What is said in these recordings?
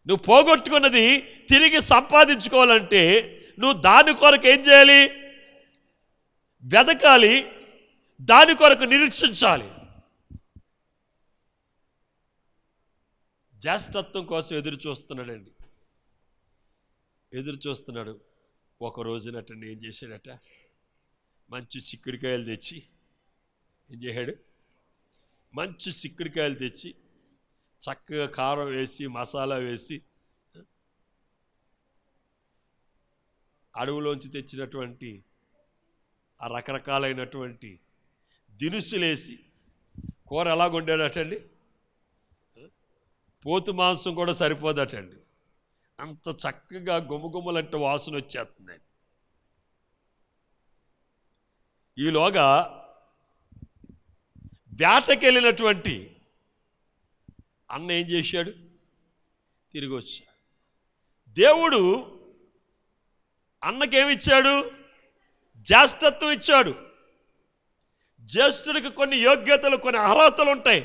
నువ్వు పోగొట్టుకున్నది తిరిగి సంపాదించుకోవాలంటే నువ్వు దాని కొరకు ఏం చేయాలి వెతకాలి దాని కొరకు నిరీక్షించాలి జ్యేష్ఠత్వం కోసం ఎదురు చూస్తున్నాడండి ఎదురు చూస్తున్నాడు ఒక రోజునటండి ఏం చేశాడట మంచి చిక్కుడికాయలు తెచ్చి ఏం చేశాడు మంచి చిక్కుడికాయలు తెచ్చి చక్కగా కారం వేసి మసాలా వేసి అడవులోంచి తెచ్చినటువంటి ఆ రకరకాలైనటువంటి దినుసులేసి కూర ఎలా వండాడటండి పోతు మాంసం కూడా సరిపోదటండి అంత చక్కగా గుమగుమలంటే వాసన వచ్చేస్తుందండి ఈలోగా వేటకెళ్ళినటువంటి అన్న ఏం చేశాడు తిరిగి వచ్చాడు దేవుడు అన్నకేమిచ్చాడు జ్యేష్ఠత్వం ఇచ్చాడు జ్యేష్ఠుడికి కొన్ని యోగ్యతలు కొన్ని అర్హతలు ఉంటాయి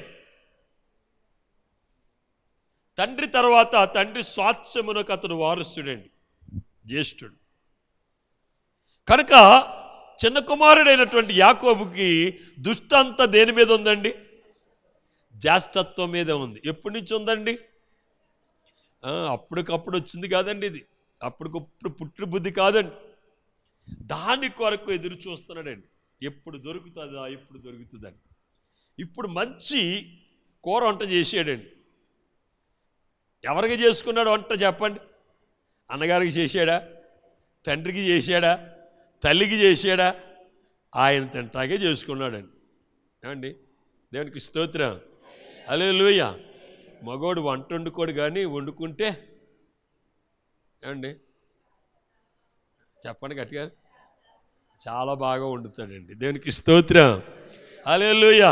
తండ్రి తర్వాత తండ్రి స్వాస్థ్యమునకు అతడు వారసుడండి జ్యేష్ఠుడు కనుక చిన్న కుమారుడైనటువంటి యాకోబుకి దుష్టంతా దేని మీద ఉందండి జ్యేష్ఠత్వం మీద ఉంది ఎప్పటి నుంచి ఉందండి ఆ, అప్పటికప్పుడు వచ్చింది కాదండి ఇది అప్పటికప్పుడు పుట్టిన బుద్ధి కాదండి దాని కొరకు ఎదురు చూస్తున్నాడండి ఎప్పుడు దొరుకుతుందా ఎప్పుడు దొరుకుతుందని ఇప్పుడు మంచి కూర వంట చేసాడండి ఎవరికి చేసుకున్నాడు వంట చెప్పండి అన్నగారికి చేశాడా తండ్రికి చేశాడా తల్లికి చేశాడా ఆయన తింటాకే చేసుకున్నాడండి ఏమండి దేవునికి స్తోత్రం అలే లూయ మగోడు వంట వండుకోడు కానీ వండుకుంటే ఏమండి చెప్పండి గట్టిగా చాలా బాగా వండుతాడండి దేవునికి స్తోత్రం అలే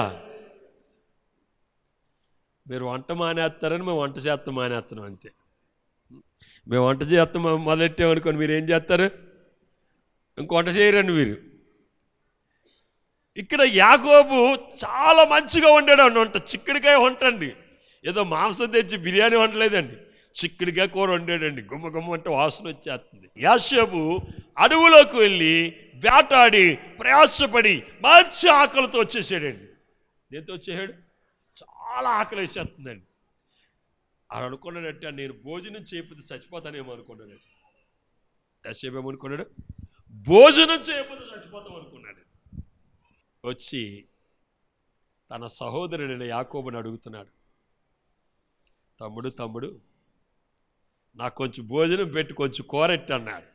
మీరు వంట మానేస్తారని మేము వంట చేస్తాం మానేస్తున్నాం అంతే మేము వంట చేస్తాం మొదలెట్టామనుకోని మీరు ఏం చేస్తారు ఇంకో వంట చేయరండి మీరు ఇక్కడ యాకోబు చాలా మంచిగా వండాడు అండి వంట చిక్కుడికాయ వంట అండి ఏదో మాంసం తెచ్చి బిర్యానీ వండలేదండి చిక్కుడికాయ కూర వండాడండి గుమ్మ గుమ్మ అంటే వాసన వచ్చేస్తుంది యాషేబు అడవులోకి వెళ్ళి వేటాడి ప్రయాసపడి మంచి ఆకలితో వచ్చేసాడండి దేంతో వచ్చేసాడు చాలా ఆకలి వేసేస్తుందండి ఆడు అనుకున్నాడంటే నేను భోజనం చేయకపోతే చచ్చిపోతానేమో అనుకున్నాడు యాసేపు ఏమనుకున్నాడు భోజనం చేయకపోతే చచ్చిపోతాం అనుకున్నాడు వచ్చి తన సహోదరుడైన యాకోబుని అడుగుతున్నాడు తమ్ముడు తమ్ముడు నాకు కొంచెం భోజనం పెట్టి కొంచెం కూర ఎట్టు అన్నాడు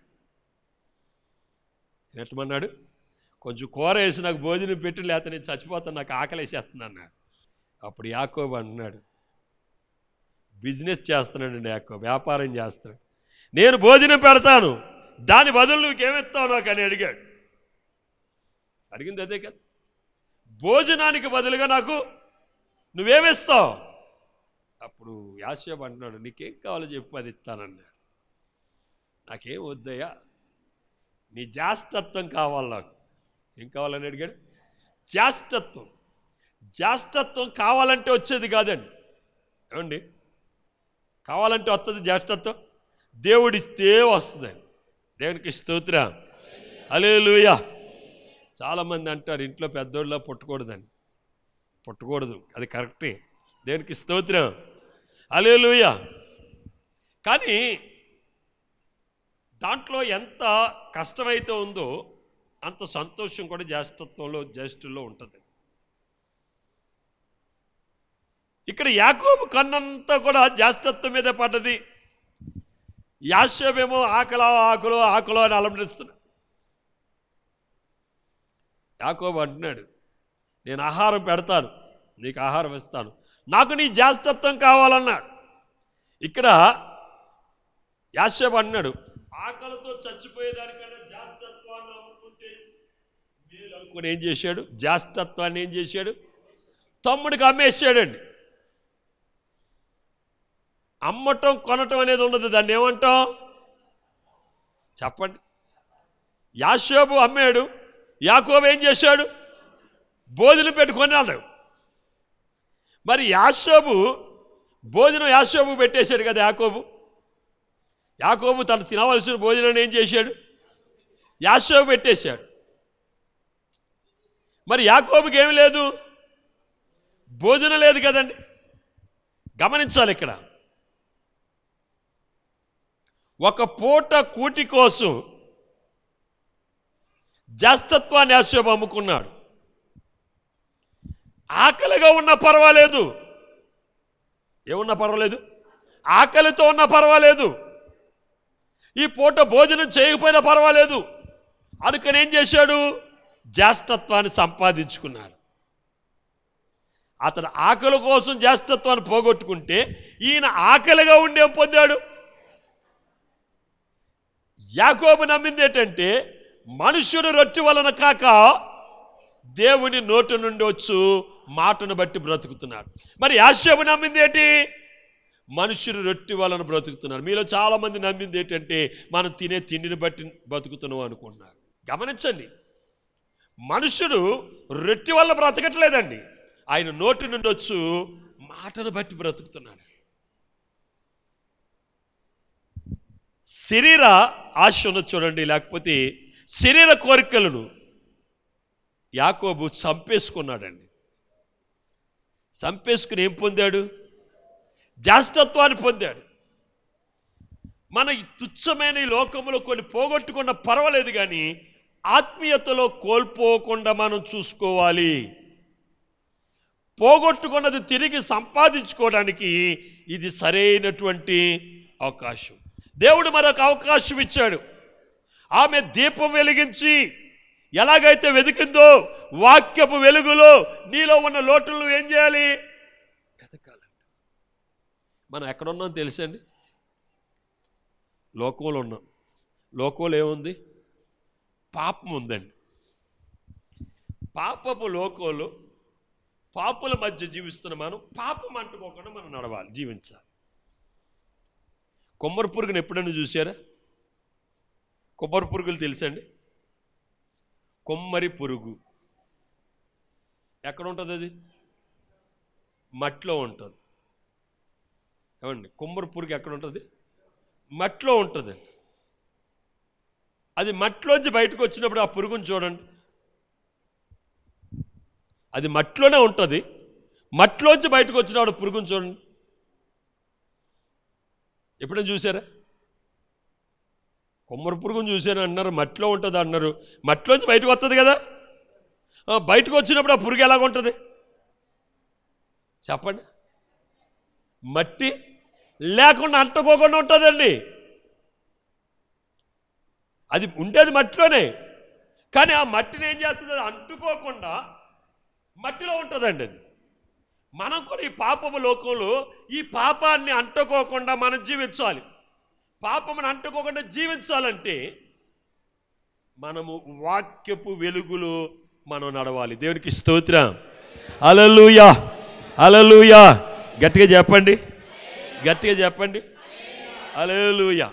ఎట్టమన్నాడు కొంచెం కూర వేసి నాకు భోజనం పెట్టి లేకపోతే నేను చచ్చిపోతాను నాకు ఆకలి వేసేస్తుంది అన్నాడు అప్పుడు యాకోబు అంటున్నాడు బిజినెస్ చేస్తున్నాడండి యాకోబు వ్యాపారం చేస్తున్నాడు నేను భోజనం పెడతాను దాని బదులు నువ్వేమిస్తావు నాకు అని అడిగాడు అడిగింది అదే కదా భోజనానికి బదులుగా నాకు నువ్వేమిస్తావు అప్పుడు యాసేపు అంటున్నాడు నీకేం కావాలో చెప్పు అది ఇస్తానన్నాడు నాకేం వద్దయ్యా నీ జాస్తత్వం కావాలి నాకు ఏం కావాలని అడిగాడు జాస్తత్వం జాస్తత్వం కావాలంటే వచ్చేది కాదండి ఏమండి కావాలంటే వస్తుంది జ్యేష్ఠత్వం దేవుడిస్తే వస్తుందండి దేవునికి స్తోత్రం అలేలుయా చాలామంది అంటారు ఇంట్లో పెద్దోళ్ళ పుట్టకూడదని పుట్టకూడదు అది కరెక్టే దేవునికి స్తోత్రం అలేలుయ కానీ దాంట్లో ఎంత కష్టమైతే ఉందో అంత సంతోషం కూడా జ్యేష్ఠత్వంలో జ్యేష్ఠుల్లో ఉంటుంది ఇక్కడ యాకోబు కన్నంతా కూడా జ్యేష్ఠత్వం మీద పడ్డది యాశ్యమేమో ఆకలో ఆకులో ఆకులో అని అలంకరిస్తున్నాడు యాకోబు అంటున్నాడు నేను ఆహారం పెడతాను నీకు ఆహారం ఇస్తాను నాకు నీ జాస్తత్వం కావాలన్నాడు ఇక్కడ యాశ్యపు అంటున్నాడు ఆకలితో చచ్చిపోయేదానికన్నా జాస్తత్వాన్ని అమ్ముకుంటే మేలు అనుకుని ఏం చేశాడు జాస్తత్వాన్ని ఏం చేశాడు తమ్ముడికి అమ్మేసాడండి అమ్మటం కొనటం అనేది ఉండదు దాన్ని ఏమంటాం చెప్పండి యాషోబు అమ్మాడు యాకోబు ఏం చేశాడు భోజనం పెట్టుకున్నాడు మరి యాషోబు భోజనం యాషోబు పెట్టేశాడు కదా యాకోబు యాకోబు తను తినవలసిన భోజనాన్ని ఏం చేశాడు యాషోబు పెట్టేశాడు మరి యాకోబుకి ఏమి లేదు భోజనం లేదు కదండి గమనించాలి ఇక్కడ ఒక పూట కూటి కోసం జాస్తత్వాన్ని యాషోబు అమ్ముకున్నాడు ఆకలిగా ఉన్నా పర్వాలేదు ఏమున్నా పర్వాలేదు ఆకలితో ఉన్నా పర్వాలేదు ఈ పూట భోజనం చేయకపోయినా పర్వాలేదు అనుకని ఏం చేశాడు జ్యేష్ఠత్వాన్ని సంపాదించుకున్నాడు అతను ఆకలి కోసం జ్యేష్ఠత్వాన్ని పోగొట్టుకుంటే ఈయన ఆకలిగా ఉండి ఏం పొందాడు యాకోబు నమ్మింది ఏంటంటే మనుష్యుడు రొట్టె వలన కాక దేవుని నోటి నుండి వచ్చు మాటను బట్టి బ్రతుకుతున్నాడు మరి యాశ్యపు నమ్మింది ఏంటి మనుషులు రొట్టె వలన బ్రతుకుతున్నారు మీలో చాలా మంది నమ్మింది ఏంటంటే మనం తినే తిండిని బట్టి బతుకుతున్నాం అనుకుంటున్నారు గమనించండి మనుషుడు రొట్టె వల్ల బ్రతకట్లేదండి ఆయన నోటి నుండి వచ్చు మాటను బట్టి బ్రతుకుతున్నాడు శరీర ఆశ ఉన్నది చూడండి లేకపోతే శరీర కోరికలను యాకోబు చంపేసుకున్నాడండి చంపేసుకుని ఏం పొందాడు జాస్తత్వాన్ని పొందాడు మన ఈ తుచ్చమైన ఈ లోకములో కొన్ని పోగొట్టుకున్న పర్వాలేదు కానీ ఆత్మీయతలో కోల్పోకుండా మనం చూసుకోవాలి పోగొట్టుకున్నది తిరిగి సంపాదించుకోవడానికి ఇది సరైనటువంటి అవకాశం దేవుడు మరొక అవకాశం ఇచ్చాడు ఆమె దీపం వెలిగించి ఎలాగైతే వెతికిందో వాక్యపు వెలుగులో నీలో ఉన్న లోటులు ఏం చేయాలి వెతకాలండి మనం ఎక్కడున్నాం తెలుసండి లోకంలో ఉన్నాం లోకంలో ఏముంది పాపం ఉందండి పాపపు లోకంలో పాపుల మధ్య జీవిస్తున్న మనం పాపం అంటుకోకుండా మనం నడవాలి జీవించాలి కొమ్మరి పురుగుని ఎప్పుడైనా చూసారా కొమ్మరి పురుగులు తెలుసండి కొమ్మరి పురుగు ఎక్కడ ఉంటుంది అది మట్టిలో ఉంటుంది ఏమండి కొమ్మరి పురుగు ఎక్కడ ఉంటుంది మట్టిలో ఉంటుంది అది మట్టిలోంచి బయటకు వచ్చినప్పుడు ఆ పురుగుని చూడండి అది మట్టిలోనే ఉంటుంది మట్టిలోంచి బయటకు వచ్చినప్పుడు పురుగుని చూడండి ఎప్పుడైనా చూసారా కొమ్మరి పురుగుని చూశాను అన్నారు మట్టిలో ఉంటుంది అన్నారు మట్టిలోంచి బయటకు వస్తుంది కదా ఆ, బయటకు వచ్చినప్పుడు ఆ పురుగు ఎలాగ ఉంటుంది చెప్పండి మట్టి లేకుండా అంటుకోకుండా ఉంటుందండి అది ఉండేది మట్టిలోనే కానీ ఆ మట్టిని ఏం చేస్తుంది అది అంటుకోకుండా మట్టిలో ఉంటుందండి అది మనం కూడా ఈ పాపము లోకంలో ఈ పాపాన్ని అంటుకోకుండా మనం జీవించాలి పాపమును అంటుకోకుండా జీవించాలంటే మనము వాక్యపు వెలుగులో మనం నడవాలి దేవునికి స్తోత్రం అలలుయా అలలుయా గట్టిగా చెప్పండి గట్టిగా చెప్పండి అలలుయా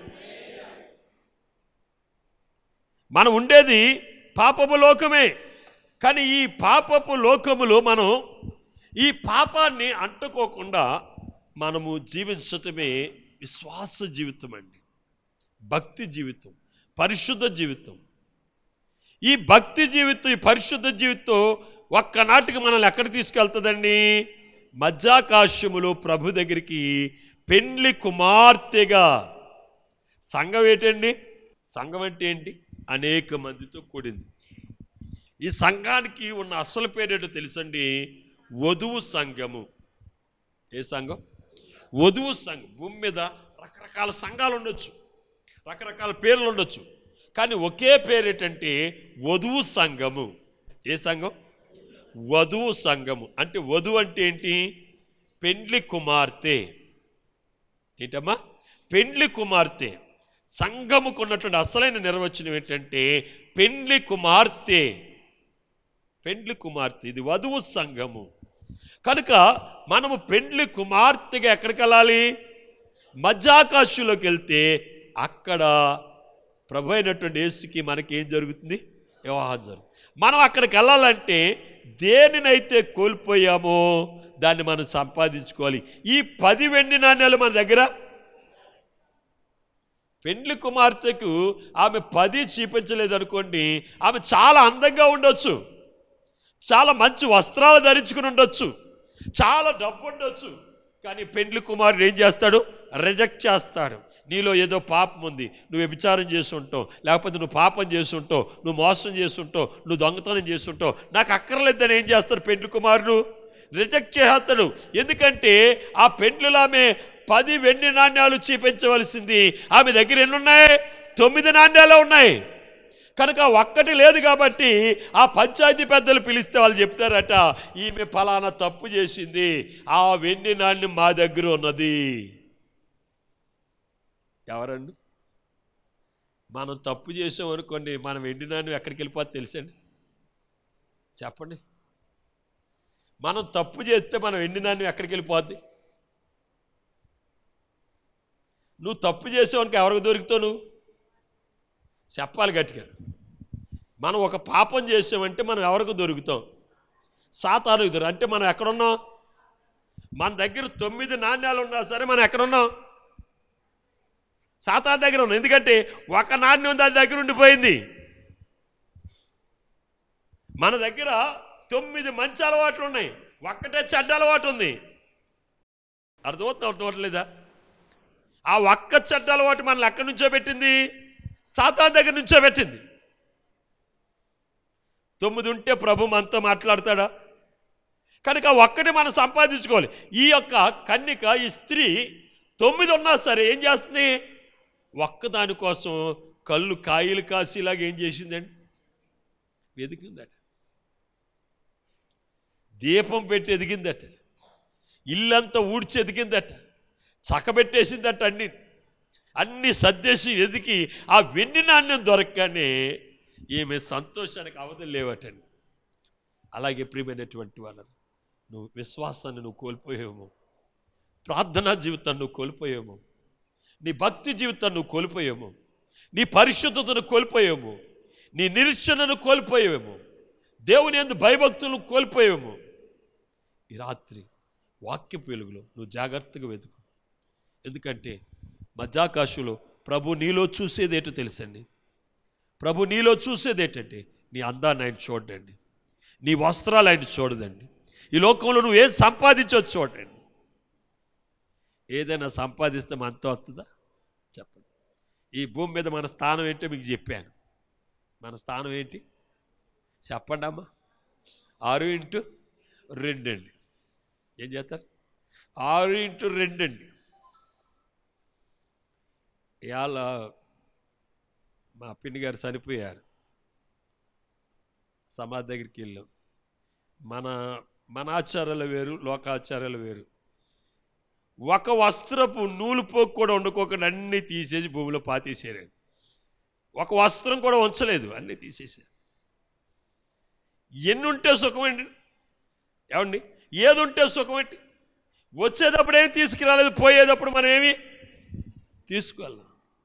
మనం ఉండేది పాపపు లోకమే కానీ ఈ పాపపు లోకములో మనం ఈ పాపాన్ని అంటుకోకుండా మనము జీవించటమే విశ్వాస జీవితం అండి భక్తి జీవితం పరిశుద్ధ జీవితం ఈ భక్తి జీవితం ఈ పరిశుద్ధ జీవితం ఒక్కనాటికి మనల్ని ఎక్కడ తీసుకెళ్తుందండి మధ్యాకాశములో ప్రభు దగ్గరికి పెండ్లి కుమార్తెగా సంఘం ఏంటండి సంఘం అంటే ఏంటి అనేక మందితో కూడింది ఈ సంఘానికి ఉన్న అసలు పేరేటో తెలుసండి వధువు సంఘము ఏ సంఘం వధువు సంఘం భూమి మీద రకరకాల సంఘాలు ఉండొచ్చు రకరకాల పేర్లు ఉండొచ్చు కానీ ఒకే పేరు ఏంటంటే వధువు సంఘము ఏ సంఘం వధువు సంఘము అంటే వధువు అంటే ఏంటి పెండ్లి కుమార్తె ఏంటమ్మా పెండ్లి కుమార్తె సంఘముకు ఉన్నటువంటి అసలైన నిర్వచనం ఏంటంటే పెండ్లి కుమార్తె పెండ్లి కుమార్తె ఇది వధువు సంఘము కనుక మనము పెండ్లి కుమార్తెగా ఎక్కడికి వెళ్ళాలి మధ్యాకాశంలోకి వెళ్తే అక్కడ ప్రభు అయినటువంటి యేసుకి మనకి ఏం జరుగుతుంది వివాహం జరుగుతుంది మనం అక్కడికి వెళ్ళాలంటే దేనినైతే కోల్పోయామో దాన్ని మనం సంపాదించుకోవాలి ఈ పది వెండి నాణ్యాలు మన దగ్గర పెండ్లి కుమార్తెకు ఆమె పది చూపించలేదు అనుకోండి ఆమె చాలా అందంగా ఉండొచ్చు చాలా మంచి వస్త్రాలు ధరించుకుని ఉండొచ్చు చాలా డబ్బు ఉండొచ్చు కానీ పెండ్లి కుమారుడు ఏం చేస్తాడు రిజెక్ట్ చేస్తాడు నీలో ఏదో పాపం ఉంది నువ్వు వ్యభిచారం చేసి ఉంటావు లేకపోతే నువ్వు పాపం చేసి ఉంటావు నువ్వు మోసం చేసి ఉంటావు నువ్వు దొంగతనం చేసి ఉంటావు నాకు అక్కర్లేదని ఏం చేస్తాడు పెండ్లి కుమారుడు రిజెక్ట్ చేస్తాడు ఎందుకంటే ఆ పెండ్లులో ఆమె పది వెండి నాణ్యాలు చూపించవలసింది ఆమె దగ్గర ఎన్ని ఉన్నాయి తొమ్మిది నాణ్యాలు ఉన్నాయి కనుక ఒక్కటి లేదు కాబట్టి ఆ పంచాయతీ పెద్దలు పిలిస్తే వాళ్ళు చెప్తారట ఈమె ఫలానా తప్పు చేసింది ఆ వెండి నాణ్యం మా దగ్గర ఉన్నది ఎవరండి మనం తప్పు చేసాం అనుకోండి మనం వెండి నాణ్యం ఎక్కడికి వెళ్ళిపోతే తెలుసండి చెప్పండి మనం తప్పు చేస్తే మనం వెండి నాణ్యం ఎక్కడికి వెళ్ళిపోద్ది నువ్వు తప్పు చేసావనుకో ఎవరికి దొరుకుతావు నువ్వు చెప్పాలి గట్టిగా మనం ఒక పాపం చేసామంటే మనం ఎవరికి దొరుకుతాం సాతాను దొరు అంటే మనం ఎక్కడున్నాం మన దగ్గర తొమ్మిది నాణ్యాలు ఉన్నా సరే మనం ఎక్కడున్నాం సాతాన్ దగ్గర ఉన్నాం ఎందుకంటే ఒక నాణ్యం దాని దగ్గర ఉండిపోయింది మన దగ్గర తొమ్మిది మంచి అలవాట్లు ఉన్నాయి ఒక్కటే చెడ్డ అలవాటు ఉంది అర్థమవుతుంది అర్థమవట్లేదా ఆ ఒక్క చెడ్డ అలవాటు మనల్ని ఎక్కడి నుంచో పెట్టింది సాతాన్ దగ్గర నుంచో పెట్టింది తొమ్మిది ఉంటే ప్రభు మనతో మాట్లాడతాడా కనుక ఒక్కటి మనం సంపాదించుకోవాలి ఈ యొక్క కన్నిక ఈ స్త్రీ తొమ్మిది ఉన్నా సరే ఏం చేస్తుంది ఒక్కదాని కోసం కళ్ళు కాయలు కాసేలాగా ఏం చేసిందండి వెతికిందట దీపం పెట్టి ఎదిగిందట ఇల్లంతా ఊడ్చి ఎదిగిందట చక్కబెట్టేసిందట అన్ని అన్ని సర్దేసి ఎదికి ఆ వెండి నాణ్యం దొరకగానే ఈమె సంతోషానికి అవధులు లేవటండి అలాగే ప్రియమైనటువంటి వాళ్ళని నువ్వు విశ్వాసాన్ని నువ్వు కోల్పోయేమో ప్రార్థనా జీవితాన్ని నువ్వు కోల్పోయేమో నీ భక్తి జీవితాన్ని నువ్వు కోల్పోయేమో నీ పరిశుద్ధతను కోల్పోయేమో నీ నిరీక్షణను కోల్పోయేమో దేవుని ఎందు భయభక్తులను కోల్పోయేమో ఈ రాత్రి వాక్యపు వెలుగులో నువ్వు జాగ్రత్తగా వెతుకు ఎందుకంటే మధ్యాకాశంలో ప్రభు నీలో చూసేది ఏంటో తెలుసండి ప్రభు నీలో చూసేది ఏంటంటే నీ అందాన్ని ఆయన చూడండి నీ వస్త్రాలు ఆయన చూడదండి ఈ లోకంలో నువ్వు ఏం సంపాదించవచ్చు చూడండి ఏదైనా సంపాదిస్తే మనతో వస్తుందా చెప్పండి ఈ భూమి మీద మన స్థానం ఏంటో మీకు చెప్పాను మన స్థానం ఏంటి చెప్పండి అమ్మా ఆరు ఇంటూ రెండండి ఏం చేస్తారు ఆరు ఇంటూ రెండండి ఇవాళ మా పిన్ని గారు చనిపోయారు సమాధి దగ్గరికి వెళ్ళాం మన మన ఆచారాలు వేరు లోకాచారాలు వేరు ఒక వస్త్రపు నూలు పోకు కూడా వండుకోకుండా అన్నీ తీసేసి భూమిలో పాతేసారు ఒక వస్త్రం కూడా ఉంచలేదు అన్నీ తీసేసారు ఎన్ని ఉంటే సుఖమండి ఏమండి ఏది ఉంటే సుఖమేంటి వచ్చేటప్పుడు ఏమి తీసుకురాలేదు పోయేటప్పుడు మనం ఏమి తీసుకెళ్ళాం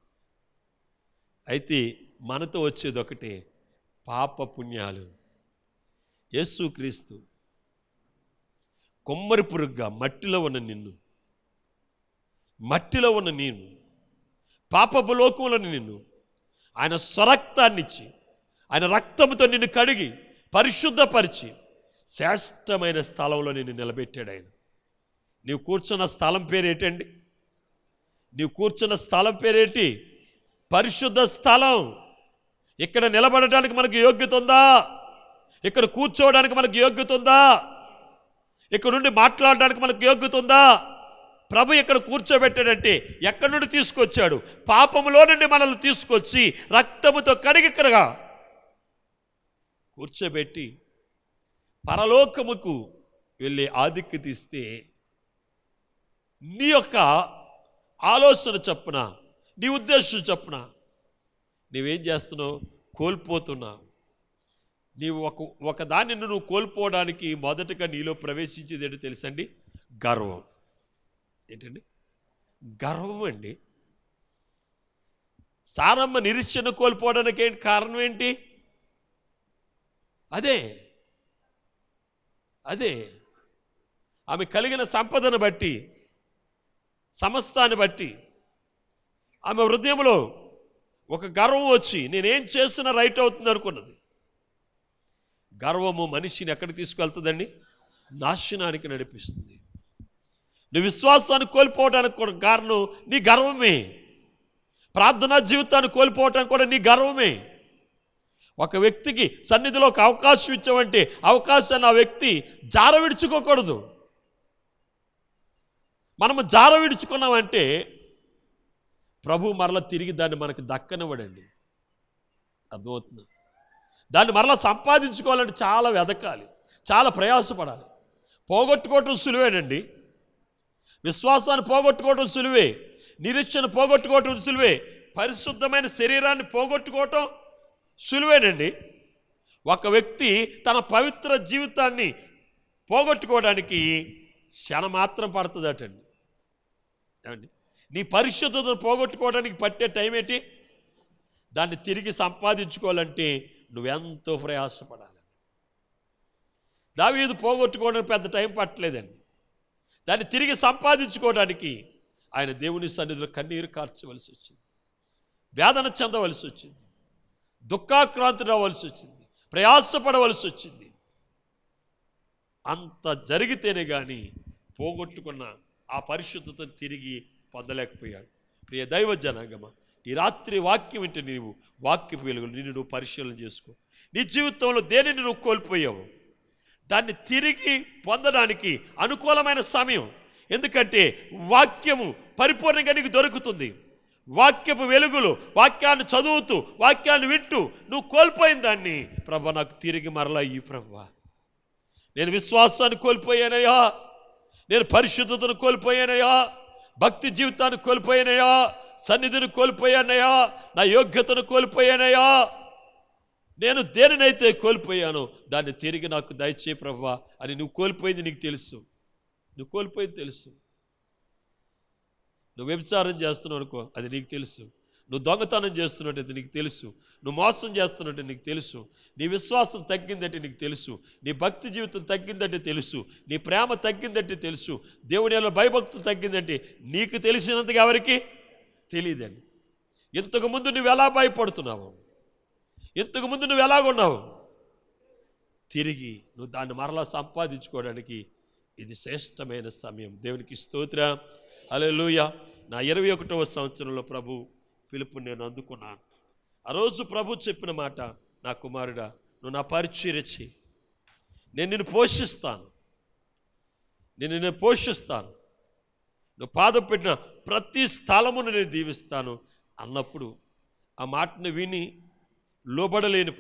అయితే మనతో వచ్చేది ఒకటే పాప పుణ్యాలు యేసుక్రీస్తు కొమ్మరి పురుగుగా మట్టిలో ఉన్న నిన్ను మట్టిలో ఉన్న నేను పాపపు లోకంలో నిన్ను ఆయన స్వరక్తాన్నిచ్చి ఆయన రక్తంతో నిన్ను కడిగి పరిశుద్ధపరిచి శ్రేష్టమైన స్థలంలో నిన్ను నిలబెట్టాడు ఆయన నీవు కూర్చున్న స్థలం పేరేటండి నీవు కూర్చున్న స్థలం పేరేంటి పరిశుద్ధ స్థలం ఇక్కడ నిలబడటానికి మనకు యోగ్యత ఉందా ఇక్కడ కూర్చోవడానికి మనకు యోగ్యత ఉందా ఇక్కడ నుండి మాట్లాడడానికి మనకు యోగ్యత ఉందా ప్రభు ఇక్కడ కూర్చోబెట్టాడంటే ఎక్కడి నుండి తీసుకొచ్చాడు పాపములో నుండి మనల్ని తీసుకొచ్చి రక్తముతో కడిగిక్కడగా కూర్చోబెట్టి పరలోకముకు వెళ్ళే ఆధిక్యత ఇస్తే నీ యొక్క ఆలోచన చప్పున నీ ఉద్దేశం చప్పున నీవేం చేస్తున్నావు కోల్పోతున్నావు నీవు ఒక ఒక దాన్ని నువ్వు కోల్పోవడానికి మొదటగా నీలో ప్రవేశించేది ఏంటో తెలుసండి గర్వం ఏంటండి గర్వం అండి సారమ్మ నిరీక్షణ కోల్పోవడానికి ఏంటి కారణం ఏంటి అదే అదే ఆమె కలిగిన సంపదను బట్టి సమస్తాన్ని బట్టి ఆమె హృదయంలో ఒక గర్వం వచ్చి నేనేం చేసినా రైట్ అవుతుంది అనుకున్నది గర్వము మనిషిని ఎక్కడికి తీసుకెళ్తుందండి నాశనానికి నడిపిస్తుంది నీ విశ్వాసాన్ని కోల్పోవడానికి కూడా కారణం నీ గర్వమే ప్రార్థనా జీవితాన్ని కోల్పోవటానికి కూడా నీ గర్వమే ఒక వ్యక్తికి సన్నిధిలో ఒక అవకాశం ఇచ్చావంటే అవకాశాన్ని ఆ వ్యక్తి జార విడుచుకోకూడదు మనము జార విడుచుకున్నామంటే ప్రభు మరల తిరిగి దాన్ని మనకి దక్కనివ్వడండి అర్థమవుతుంది దాన్ని మరలా సంపాదించుకోవాలంటే చాలా వెదకాలి చాలా ప్రయాసపడాలి పోగొట్టుకోవటం సులువేనండి విశ్వాసాన్ని పోగొట్టుకోవటం సులువే నిరీక్షణ పోగొట్టుకోవటం సులువే పరిశుద్ధమైన శరీరాన్ని పోగొట్టుకోవటం సులువేనండి ఒక వ్యక్తి తన పవిత్ర జీవితాన్ని పోగొట్టుకోవడానికి క్షణం మాత్రం పడుతుందటండి ఏమండి నీ పరిశుద్ధతను పోగొట్టుకోవడానికి పట్టే టైం ఏంటి దాన్ని తిరిగి సంపాదించుకోవాలంటే నువ్వెంతో ప్రయాసపడాలి దావీదు పోగొట్టుకోవడానికి పెద్ద టైం పట్టలేదండి దాన్ని తిరిగి సంపాదించుకోవడానికి ఆయన దేవుని సన్నిధిలో కన్నీరు కార్చవలసి వచ్చింది వేదన చెందవలసి వచ్చింది దుఃఖాక్రాంతి అవ్వవలసి వచ్చింది ప్రయాసపడవలసి వచ్చింది అంత జరిగితేనే కానీ పోగొట్టుకున్న ఆ పరిశుద్ధతను తిరిగి పొందలేకపోయాడు ప్రియ దైవ జనాంగమ ఈ రాత్రి వాక్యం వింటే నీవు వాక్యపు వెలుగులు నిన్ను నువ్వు పరిశీలన చేసుకో నీ జీవితంలో దేనిని నువ్వు కోల్పోయావు దాన్ని తిరిగి పొందడానికి అనుకూలమైన సమయం ఎందుకంటే వాక్యము పరిపూర్ణంగా నీకు దొరుకుతుంది వాక్యపు వెలుగులు వాక్యాన్ని చదువుతూ వాక్యాన్ని వింటూ నువ్వు కోల్పోయిన దాన్ని ప్రభా నాకు తిరిగి మరలా ఈ ప్రభా నేను విశ్వాసాన్ని కోల్పోయానయ్యా నేను పరిశుద్ధతను కోల్పోయానయ్యా భక్తి జీవితాన్ని కోల్పోయానయ్యా సన్నిధిని కోల్పోయానయ్యా నా యోగ్యతను కోల్పోయానయ్యా నేను దేనినైతే కోల్పోయానో దాన్ని తిరిగి నాకు దయచే ప్రభా అని నువ్వు కోల్పోయింది నీకు తెలుసు నువ్వు కోల్పోయింది తెలుసు నువ్వు వ్యభిచారం చేస్తున్నావు అనుకో అది నీకు తెలుసు నువ్వు దొంగతనం చేస్తున్నట్టు అది నీకు తెలుసు నువ్వు మోసం చేస్తున్నట్టు నీకు తెలుసు నీ విశ్వాసం తగ్గిందంటే నీకు తెలుసు నీ భక్తి జీవితం తగ్గిందంటే తెలుసు నీ ప్రేమ తగ్గిందంటే తెలుసు దేవుని ఎలా భయభక్తులు తగ్గిందంటే నీకు తెలిసినంతగా ఎవరికి తెలియదండి ఇంతకు ముందు నువ్వు ఎలా భయపడుతున్నావు ఇంతకు ముందు నువ్వు ఎలాగున్నావు తిరిగి నువ్వు దాన్ని మరలా సంపాదించుకోవడానికి ఇది శ్రేష్టమైన సమయం దేవునికి స్తోత్ర అలెలుయ నా ఇరవై ఒకటవ సంవత్సరంలో ప్రభు పిలుపు నేను అందుకున్నాను ఆ రోజు ప్రభు చెప్పిన మాట నా కుమారుడా నువ్వు నా పరిచర్య చెయ్యి నేను నిన్ను పోషిస్తాను నేను నిన్ను పోషిస్తాను నువ్వు పాదం పెట్టిన ప్రతి స్థలమును నేను దీవిస్తాను అన్నప్పుడు ఆ మాటను విని లోబడలేని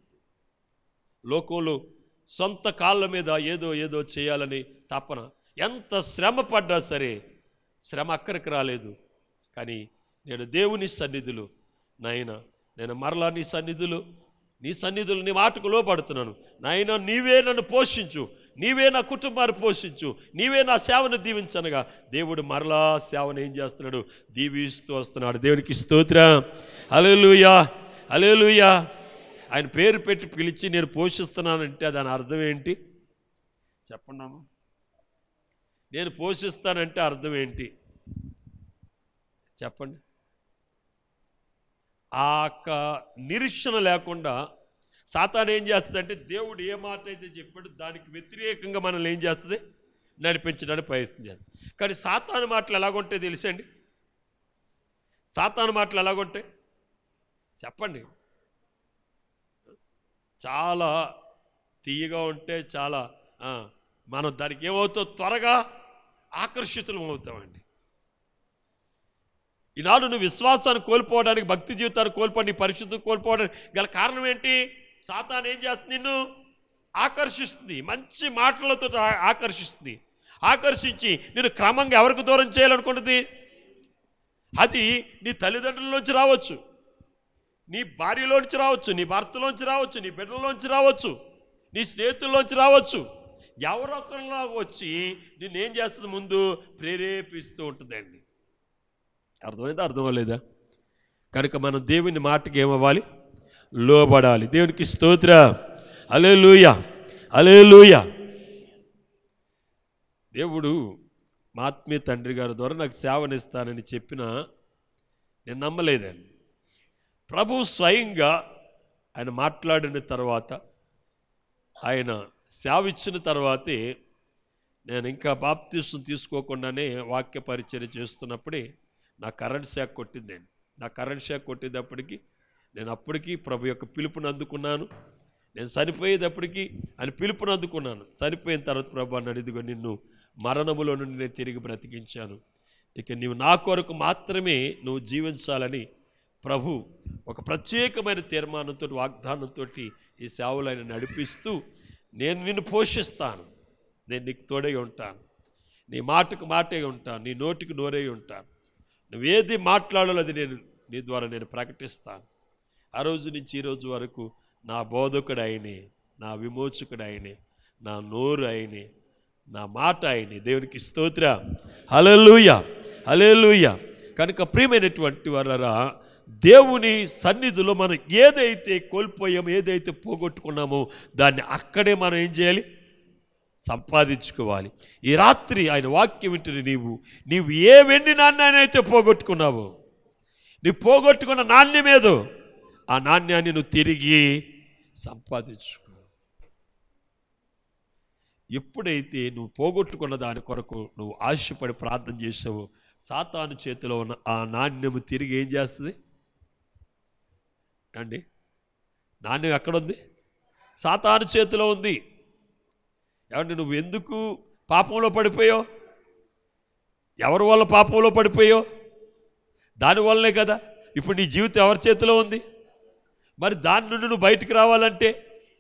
లోకంలో సొంత కాళ్ళ మీద ఏదో ఏదో చేయాలని తపన ఎంత శ్రమ పడ్డా సరే శ్రమ అక్కడికి రాలేదు కానీ నేను దేవుని సన్నిధులు నాయన నేను మరలా నీ సన్నిధులు నీ సన్నిధులు నీ మాటకు లోపడుతున్నాను నాయన నీవే నన్ను పోషించు నీవే నా కుటుంబాన్ని పోషించు నీవే నా సేవను దీవించనగా దేవుడు మరలా సేవను ఏం చేస్తున్నాడు దీవిస్తూ వస్తున్నాడు దేవునికి స్తోత్ర అలెలుయా అలెలుయా ఆయన పేరు పెట్టి పిలిచి నేను పోషిస్తున్నానంటే దాని అర్థం ఏంటి చెప్పండాము నేను పోషిస్తానంటే అర్థం ఏంటి చెప్పండి ఆ యొక్క నిరీక్షణ లేకుండా సాతాను ఏం చేస్తుందంటే దేవుడు ఏ మాట అయితే చెప్పాడు దానికి వ్యతిరేకంగా మనల్ని ఏం చేస్తుంది నడిపించడానికి ప్రయత్నం చేస్తుంది కానీ సాతాను మాటలు ఎలాగుంటాయి తెలుసండి సాతాను మాటలు ఎలాగుంటాయి చెప్పండి చాలా తీయగా ఉంటే చాలా ఆ, మనం దానికి ఏమవుతాం త్వరగా ఆకర్షితులం అవుతామండి ఈనాడు నువ్వు విశ్వాసాన్ని కోల్పోవడానికి భక్తి జీవితాన్ని కోల్పోవడానికి నీ పరిశుద్ధం కోల్పోవడానికి గల కారణం ఏంటి సాతాన్ ఏం చేస్తుంది నిన్ను ఆకర్షిస్తుంది మంచి మాటలతో ఆ- ఆకర్షిస్తుంది ఆకర్షించి నేను క్రమంగా ఎవరికి దూరం చేయాలనుకుంటుంది అది నీ తల్లిదండ్రులలోంచి రావచ్చు నీ భార్యలోంచి రావచ్చు నీ భర్తలోంచి రావచ్చు నీ బిడ్డలోంచి రావచ్చు నీ స్నేహితుల్లోంచి రావచ్చు ఎవరొకరిలో వచ్చి నిన్నేం చేస్తుంది ముందు ప్రేరేపిస్తూ ఉంటుందండి అర్థమైందా అర్థమలేదా కనుక మనం దేవుని మాటకి ఏమవ్వాలి లోబడాలి దేవునికి స్తోత్ర అలేలుయ అలేలుయ దేవుడు మా ఆత్మీయ తండ్రి గారి ద్వారా నాకు సేవనిస్తానని చెప్పిన నేను నమ్మలేదండి ప్రభు స్వయంగా ఆయన మాట్లాడిన తర్వాత ఆయన సేవ ఇచ్చిన తర్వాతే నేను ఇంకా బాప్తీసం తీసుకోకుండానే వాక్య పరిచయం చేస్తున్నప్పుడే నా కరెంట్ షాక్ కొట్టిందండి నా కరెంట్ షాక్ కొట్టేటప్పటికి నేను అప్పటికి ప్రభు యొక్క పిలుపుని అందుకున్నాను నేను చనిపోయేటప్పటికి ఆయన పిలుపుని అందుకున్నాను చనిపోయిన తర్వాత ప్రభు అన్నాడు ఇదిగో నిన్ను మరణములో నుండి నేను తిరిగి బ్రతికించాను ఇక నీవు నా కొరకు మాత్రమే నువ్వు జీవించాలని ప్రభు ఒక ప్రత్యేకమైన తీర్మానంతో వాగ్దానంతో ఈ సేవలు ఆయన నడిపిస్తూ నేను నిన్ను పోషిస్తాను నేను నీకు తోడై ఉంటాను నీ మాటకు మాటే ఉంటాను నీ నోటికి నోరై ఉంటాను నువ్వేది మాట్లాడాలో అది నేను నీ ద్వారా నేను ప్రకటిస్తాను ఆ రోజు నుంచి ఈ రోజు వరకు నా బోధకుడు ఆయనే నా విమోచకుడు ఆయనే నా నోరు ఆయనే నా మాట ఆయనే దేవునికి స్తోత్ర హలలుయ హలలుయ కనుక ప్రియమైనటువంటి వారరా దేవుని సన్నిధిలో మనం ఏదైతే కోల్పోయామో ఏదైతే పోగొట్టుకున్నామో దాన్ని అక్కడే మనం ఏం చేయాలి సంపాదించుకోవాలి ఈ రాత్రి ఆయన వాక్యం వింటుని నీవు నీవు ఏ వెండి నాణ్యాన్నైతే పోగొట్టుకున్నావో నీ పోగొట్టుకున్న నాణ్యమేదో ఆ నాణ్యాన్ని నువ్వు తిరిగి సంపాదించుకో ఎప్పుడైతే నువ్వు పోగొట్టుకున్న దాని కొరకు నువ్వు ఆశపడి ప్రార్థన చేసావో సాతాను చేతిలో ఉన్న ఆ నాణ్యము తిరిగి ఏం చేస్తుంది అండి నాణ్యం ఎక్కడుంది సాతాను చేతిలో ఉంది ఏమంటే నువ్వు ఎందుకు పాపంలో పడిపోయావు ఎవరి వల్ల పాపంలో పడిపోయావు దానివల్లనే కదా ఇప్పుడు నీ జీవితం ఎవరి చేతిలో ఉంది మరి దాని నుండి నువ్వు బయటికి రావాలంటే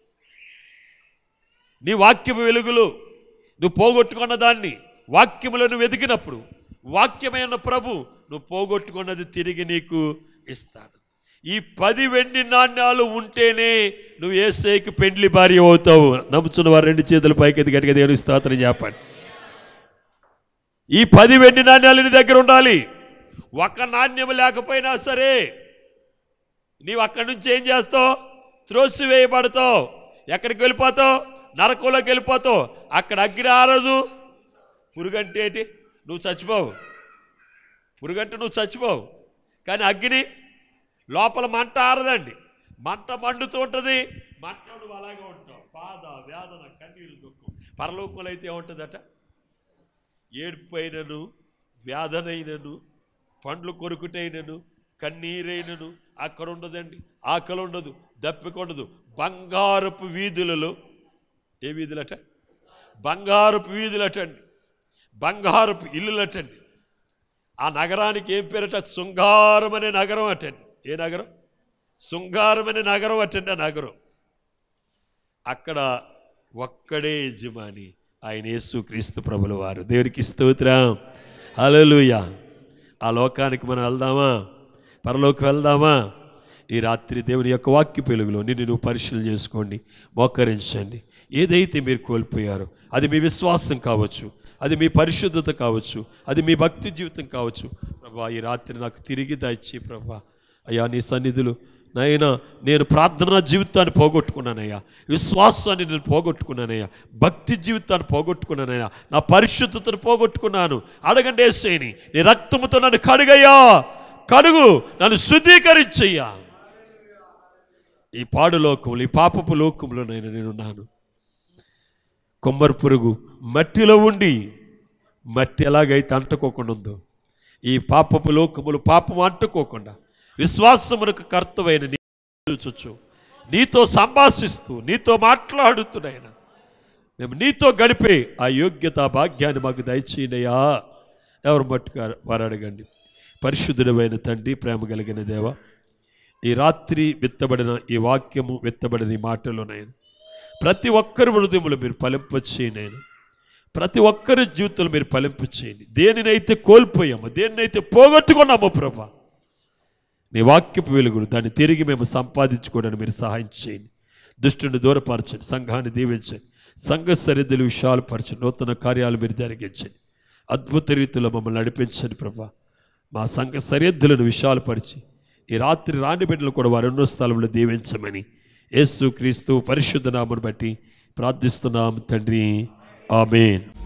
నీ వాక్యము వెలుగులు నువ్వు పోగొట్టుకున్న దాన్ని వాక్యములో నువ్వు వెతికినప్పుడు వాక్యమైన ప్రభు నువ్వు పోగొట్టుకున్నది తిరిగి నీకు ఇస్తాను ఈ పది వెండి నాణ్యాలు ఉంటేనే నువ్వు ఏసైకి పెండ్లి భార్య అవుతావు నమ్ముచున్న వారు రెండు చేతుల పైకి ఎది గట్టిగా దేవుని స్తోత్రం చెప్పండి ఈ పది వెండి నాణ్యాలు నీ దగ్గర ఉండాలి ఒక నాణ్యం లేకపోయినా సరే నీవు అక్కడి నుంచి ఏం చేస్తావు త్రోసి వేయబడతావు ఎక్కడికి వెళ్ళిపోతావు నరకంలోకి వెళ్ళిపోతావు అక్కడ అగ్ని ఆరదు పురుగంటే ఏంటి నువ్వు చచ్చిపోవు పురుగంటే నువ్వు చచ్చిపోవు కానీ అగ్ని లోపల మంట ఆరదండి మంట మండుతూ ఉంటుంది మంట నువ్వు అలాగే ఉంటావు బాధ వేదన కన్నీరు దుఃఖం పరలోకంలో అయితే ఏముంటుందట ఏడుపైనను వేదనైనను పండ్లు కొరుకుటైనను కన్నీరైనను అక్కడ ఉండదండి ఆకలి ఉండదు దప్పిక ఉండదు బంగారపు వీధులలో ఏ వీధులట బంగారపు వీధులటండి బంగారపు ఇల్లులటండి ఆ నగరానికి ఏం పేరట శృంగారం అనే నగరం అటండి ఏ నగరం శృంగారం అనే నగరం అటండి ఆ నగరం అక్కడ ఒక్కడే యజమాని ఆయన యేసు క్రీస్తు ప్రభుల వారు దేవునికి స్తోత్రం హల్లెలూయా ఆ లోకానికి మనం వెళ్దామా పరలోకి వెళ్దామా ఈ రాత్రి దేవుని యొక్క వాక్య పెలుగులో నిన్ను నువ్వు పరిశీలన చేసుకోండి మోకరించండి ఏదైతే మీరు కోల్పోయారో అది మీ విశ్వాసం కావచ్చు అది మీ పరిశుద్ధత కావచ్చు అది మీ భక్తి జీవితం కావచ్చు ప్రభా ఈ రాత్రి నాకు తిరిగి దయచి ప్రభా అయ్యా నీ సన్నిధులు నాయనా నేను ప్రార్థనా జీవితాన్ని పోగొట్టుకున్నానయ్యా విశ్వాసాన్ని నేను పోగొట్టుకున్నానయ్యా భక్తి జీవితాన్ని పోగొట్టుకున్నానయ్యా నా పరిశుద్ధతను పోగొట్టుకున్నాను అడగండి ఏసేని నీ రక్తముతో నన్ను కడుగయ్యా కడుగు నన్ను శుద్ధీకరించయ్యా ఈ పాడు లోకములు ఈ పాపపు లోకములో నేను నేనున్నాను కొమ్మరి పురుగు మట్టిలో ఉండి మట్టి ఎలాగైతే అంటుకోకుండా ఉందో ఈ పాపపు లోకములు పాపం అంటుకోకుండా విశ్వాసమునకు కర్తవైన నీ చూచొచ్చు నీతో సంభాషిస్తూ నీతో మాట్లాడుతున్నాయన మేము నీతో గడిపే ఆ యోగ్యత ఆ భాగ్యాన్ని మాకు దయచేయనయా ఎవరు మట్టుగా వారు అడగండి పరిశుద్ధుడమైన తండ్రి ప్రేమ కలిగిన దేవ ఈ రాత్రి విత్తబడిన ఈ వాక్యము విత్తబడిన ఈ మాటలోనైనా ప్రతి ఒక్కరి హృదయములు మీరు ఫలింపచేయండి ఆయన ప్రతి ఒక్కరి జీవితంలో మీరు ఫలింపు చేయండి దేనినైతే కోల్పోయామో దేనినైతే పోగొట్టుకున్నామో ప్రభా నీ వాక్యపు వెలుగులు దాన్ని తిరిగి మేము సంపాదించుకోవడానికి మీరు సహాయం చేయండి దుష్టుని దూరపరచండి సంఘాన్ని దీవించండి సంఘ సరిహద్దులు విషయాలు పరచండి నూతన కార్యాలు మీరు జరిగించండి అద్భుత రీతిలో మమ్మల్ని నడిపించండి ప్రభా మా సంఘ సరిహద్దులను విషయాలు పరిచి ఈ రాత్రి రాని బిడ్డలు కూడా వారు ఎన్నో స్థలంలో దీవించమని యేసు క్రీస్తు పరిశుద్ధ నామను బట్టి ప్రార్థిస్తున్నాం తండ్రి ఆమెన్